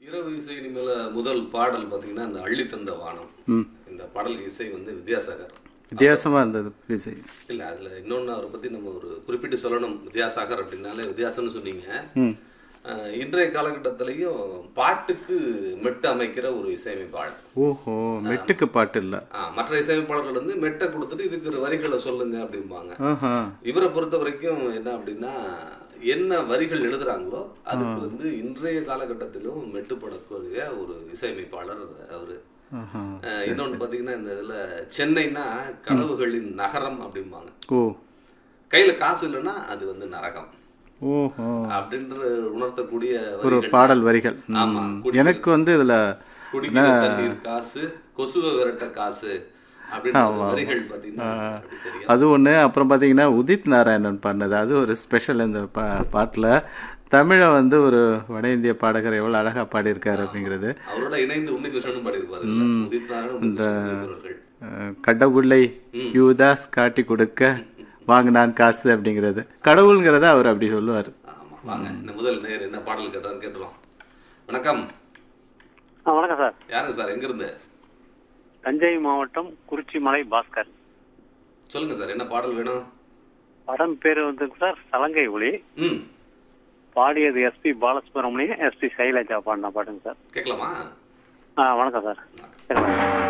இரவு இசை இனிமேல முதல் பாடல் பார்த்தீங்கன்னா இந்த அள்ளி தந்த வானம் ம் இந்த பாடல் இசை வந்து வித்யாசாகர் வித்தியாசமாக இருந்தது இசை இல்லை அதில் இன்னொன்று அவரை பற்றி நம்ம ஒரு குறிப்பிட்டு சொல்லணும் வித்யாசாகர் அப்படின்னாலே வித்தியாசம்னு சொன்னீங்க ம் அஹ், இன்றைய காலகட்டத்திலையும் பாட்டுக்கு மெட்டு அமைக்கிற ஒரு இசையமைப்பாளர் ஓஹோ மெட்டுக்கு பாட்டு இல்லை ஆ, மற்ற இசையமைப்பாளர்கள் வந்து மெட்டை கொடுத்துட்டு இதுக்கு ஒரு வரிகளை சொல்லுங்க அப்படிம்பாங்க ஆஹா இவரை பொறுத்த வரைக்கும் என்ன அப்படின்னா என்ன வரிகள் எழுதுறாங்களோ அதுக்கு வந்து இன்றைய காலகட்டத்திலும் மெட்டுப்படக்கூடிய ஒரு இசையமைப்பாளர் அவரு ஆஹா அஹ், இன்னொன்னு பாத்தீங்கன்னா இந்த இதுல சென்னைனா கனவுகளின் நகரம் அப்படிம்பாங்க ஓ கையில காசு இல்லைன்னா அது வந்து நரகம் ஓஹோ அப்படின்ற உணர்த்தக்கூடிய ஒரு வரிகள் பாடல் வரிகள் ம். ஆமா எனக்கு வந்து இதுல குடிக்கிற தண்ணீர் காசு கொசுவை விரட்ட காசு அப்படின்ற வரிகள் பாத்தீங்கன்னா அப்படி தெரியும் அது ஒன்று அப்புறம் பார்த்தீங்கன்னா உதித் நாராயணன் பாடினது அது ஒரு ஸ்பெஷல் இந்த பா பாட்டில் தமிழை வந்து ஒரு வட இந்திய பாடகர் எவ்வளோ அழகாக பாடியிருக்காரு அப்படிங்கிறது அவரோட இணைந்து உன்னிகிருஷ்ணனும் பாடியிருப்பாரு இல்ல? உதித் நாராயணன் உன்னிகிருஷ்ணன் அவர்கள். அஹ், கடவுளை யூதாஸ் காட்டி கொடுக்க வாங்கினான் காசு அப்படிங்கிறது கடவுளுங்கிறத அவர் அப்படி சொல்லுவார் ஆமா வாங்க இந்த முதல் நேர் என்ன பாடல் கேட்டான்னு கேட்டுருவோம் வணக்கம் ஆ வணக்கம் சார் யாருங்க சார் எங்க இருந்து தஞ்சை மாவட்டம் குறிச்சிமலை பாஸ்கர் சொல்லுங்க சார் என்ன பாடல் வேணும் படம் பேர் வந்து சார் சலங்கை ஒளி ம் பாடியது எஸ்பி பாலசுப்ரமணியம் எஸ்பி சைலஜா பாடின பாட்டுங்க சார் கேட்கலாமா ஆ வணக்கம் சார் சரி